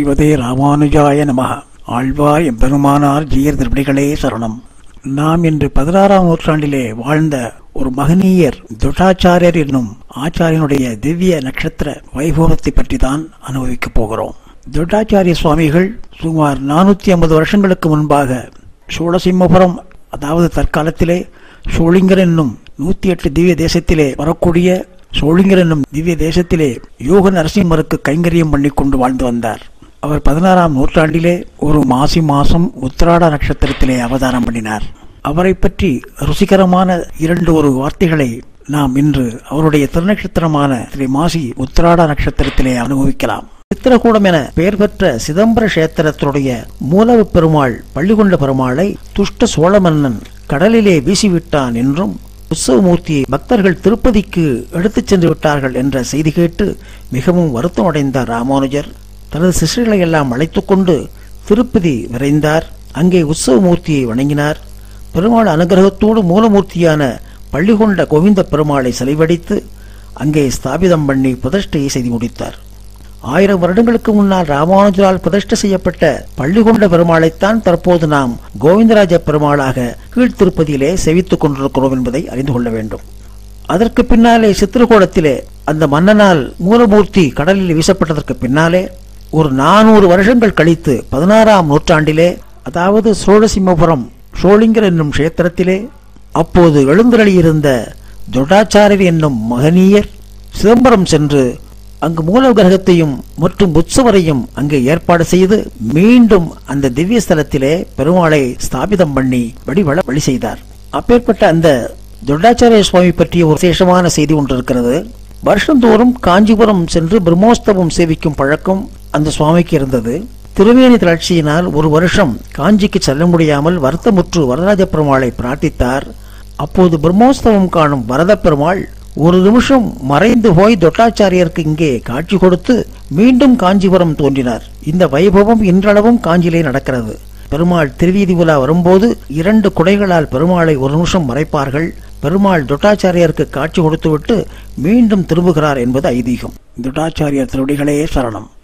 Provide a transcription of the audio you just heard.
ஸ்ரீமதே ராமானுஜாய நமக ஆழ்வார் எம்பெருமானார் ஜீயர் திருப்படிகளே சரணம் நாம் இன்று பதினாறாம் நூற்றாண்டிலே வாழ்ந்த ஒரு மகனீயர் துட்டாச்சாரியர் என்னும் ஆச்சாரியனுடைய திவ்ய நட்சத்திர வைபவத்தை பற்றி தான் அனுபவிக்கப் போகிறோம் துட்டாச்சாரிய சுவாமிகள் சுமார் நானூற்றி ஐம்பது வருஷங்களுக்கு முன்பாக சோழசிம்மபுரம் அதாவது தற்காலத்திலே சோழிங்கர் என்னும் நூத்தி எட்டு திவ்ய தேசத்திலே வரக்கூடிய சோழிங்கர் என்னும் திவ்ய தேசத்திலே யோக நரசிம்மருக்கு கைங்கரியம் பண்ணி கொண்டு வாழ்ந்து வந்தார் அவர் பதினாறாம் நூற்றாண்டிலே ஒரு மாசி மாசம் உத்திராட நட்சத்திரத்திலே அவதாரம் பண்ணினார் அவரை பற்றி ருசிகரமான இரண்டு ஒரு வார்த்தைகளை நாம் இன்று அவருடைய திருநட்சத்திரமான திரு மாசி உத்திராட நட்சத்திரத்திலே அனுபவிக்கலாம் சித்திரகூடம் என பெயர் பெற்ற சிதம்பர கஷேத்திரத்துடைய மூலவ பெருமாள் பள்ளிகொண்ட பெருமாளை துஷ்ட சோழ மன்னன் கடலிலே வீசிவிட்டான் என்றும் உற்சவமூர்த்தியை பக்தர்கள் திருப்பதிக்கு எடுத்துச் சென்று விட்டார்கள் என்ற செய்தி கேட்டு மிகவும் வருத்தம் அடைந்தார் ராமானுஜர் தனது சிஷ்யர்களை எல்லாம் அழைத்துக் கொண்டு திருப்பதி விரைந்தார் அங்கே உற்சவமூர்த்தியை வணங்கினார் பெருமாள் அனுகிரகத்தோடு மூலமூர்த்தியான பள்ளிகொண்ட கோவிந்த பெருமாளை சிலைவடித்து அங்கே ஸ்தாபிதம் பண்ணி பிரதிஷ்டையை செய்து முடித்தார் ஆயிரம் வருடங்களுக்கு முன்னால் ராமானுஜரால் பிரதிஷ்டை செய்யப்பட்ட பள்ளிகொண்ட பெருமாளைத்தான் தற்போது நாம் கோவிந்தராஜ பெருமாளாக கீழ்த்திருப்பதியிலே செவித்துக் கொண்டிருக்கிறோம் என்பதை அறிந்து கொள்ள வேண்டும் அதற்கு பின்னாலே சித்திரகூடத்திலே அந்த மன்னனால் மூலமூர்த்தி கடலில் வீசப்பட்டதற்கு பின்னாலே ஒரு நானூறு வருஷங்கள் கழித்து பதினாறாம் நூற்றாண்டிலே அதாவது சோழசிம்மபுரம் சோழிங்கர் என்னும் கஷேத்திரத்திலே அப்போது எழுந்தருளியிருந்த தொடாச்சாரியர் என்னும் மகனீயர் சிதம்பரம் சென்று அங்கு மூல கிரகத்தையும் மற்றும் உற்சவரையும் அங்கே ஏற்பாடு செய்து மீண்டும் அந்த திவ்ய ஸ்தலத்திலே பெருமாளை ஸ்தாபிதம் பண்ணி வழிபட வழி செய்தார் அப்பேற்பட்ட அந்த தொண்டாச்சாரிய சுவாமி பற்றிய ஒரு விசேஷமான செய்தி ஒன்று இருக்கிறது வருஷந்தோறும் காஞ்சிபுரம் சென்று பிரம்மோஸ்தவம் சேவிக்கும் பழக்கம் அந்த சுவாமிக்கு இருந்தது திருவேணி தளர்ச்சியினால் ஒரு வருஷம் காஞ்சிக்கு செல்ல முடியாமல் வருத்தமுற்று வரராஜ பெருமாளை பிரார்த்தித்தார் அப்போது பிரம்மோஸ்தவம் காணும் வரத பெருமாள் ஒரு நிமிஷம் மறைந்து போய் தொட்டாச்சாரியருக்கு இங்கே காட்சி கொடுத்து மீண்டும் காஞ்சிபுரம் தோன்றினார் இந்த வைபவம் இன்றளவும் காஞ்சியிலே நடக்கிறது பெருமாள் திருவீதி உலா வரும்போது இரண்டு குடைகளால் பெருமாளை ஒரு நிமிஷம் மறைப்பார்கள் பெருமாள் தொட்டாச்சாரியருக்கு காட்சி கொடுத்துவிட்டு மீண்டும் திரும்புகிறார் என்பது ஐதீகம் தொட்டாச்சாரியர் திருவடிகளே சரணம்